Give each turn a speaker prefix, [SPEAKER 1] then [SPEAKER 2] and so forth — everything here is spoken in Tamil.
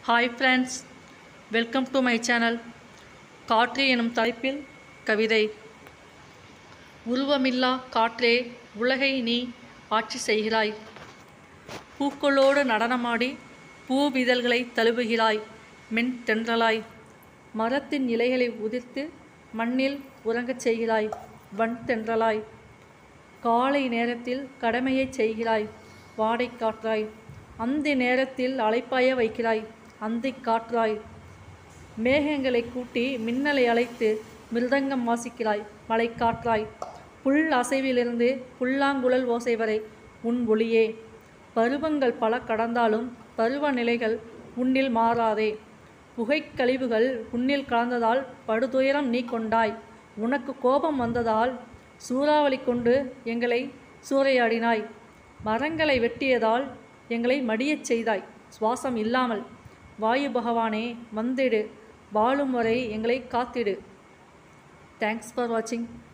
[SPEAKER 1] hi friends welcome to my channel காற்று எனும் தலைப்பில் கவிதை உருவமில்லா காற்றே உலகை நீ ஆட்சி செய்கிறாய் பூக்களோடு நடனமாடி பூவிதழ்களை தழுவுகிறாய் மென் தென்றலாய் மரத்தின் இலைகளை உதிர்த்து மண்ணில் உறங்கச் செய்கிறாய் வன் தென்றலாய் காலை நேரத்தில் கடமையைச் செய்கிறாய் வாடை காற்றாய் அந்தி நேரத்தில் அலைப்பாய வைக்கிறாய் அந்தி காற்றாய் மேகங்களை கூட்டி மின்னலை அழைத்து மிருதங்கம் வாசிக்கிறாய் மலை காற்றாய் புல் அசைவிலிருந்து புல்லாங்குழல் ஓசை வரை உன் ஒளியே பருவங்கள் பல கடந்தாலும் பருவநிலைகள் உன்னில் மாறாதே புகைக்கழிவுகள் உன்னில் கலந்ததால் படுதுயரம் நீ கொண்டாய் உனக்கு கோபம் வந்ததால் சூறாவளி கொண்டு எங்களை சூறையாடினாய் மரங்களை வெட்டியதால் எங்களை மடியச் செய்தாய் சுவாசம் இல்லாமல் வாயு பகவானே வந்திடு வாழும் வரை எங்களை காத்திடு தேங்க்ஸ் ஃபார் வாட்சிங்